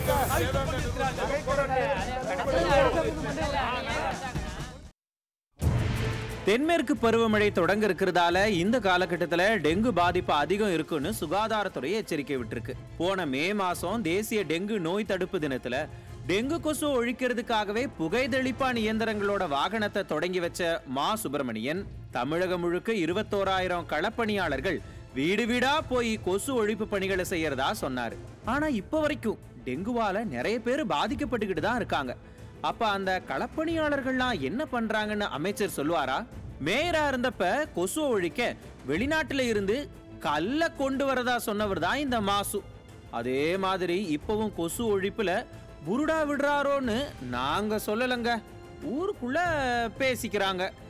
தென்மேற்கு பருவமழை தொடங்க இருக்கிறதால இந்த காலகட்டத்தில் டெங்கு பாதிப்பு அதிகம் இருக்குன்னு சுகாதாரத்துறை எச்சரிக்கை விட்டிருக்கு போன மே மாசம் தேசிய டெங்கு நோய் தடுப்பு தினத்துல டெங்கு கொசு ஒழிக்கிறதுக்காகவே புகைதெளிப்பான் இயந்திரங்களோட வாகனத்தை தொடங்கி வச்ச மா சுப்பிரமணியன் தமிழகம் முழுக்க இருபத்தோராயிரம் களப்பணியாளர்கள் வீடு வீடா போய் கொசு ஒழிப்பு பணிகளை செய்யறதா சொன்னாரு ஆனா இப்ப வரைக்கும் டெங்குவால நிறைய பேர் பாதிக்கப்பட்டுக்கிட்டு தான் இருக்காங்க அப்ப அந்த களப்பணியாளர்கள்லாம் என்ன பண்றாங்கன்னு அமைச்சர் சொல்லுவாரா மேயரா இருந்தப்ப கொசுவை ஒழிக்க வெளிநாட்டுல இருந்து கல்ல கொண்டு வரதா சொன்னவர் தான் இந்த மாசு அதே மாதிரி இப்பவும் கொசு ஒழிப்புல புருடா விடுறாரோன்னு நாங்க சொல்லலங்க ஊருக்குள்ள பேசிக்கிறாங்க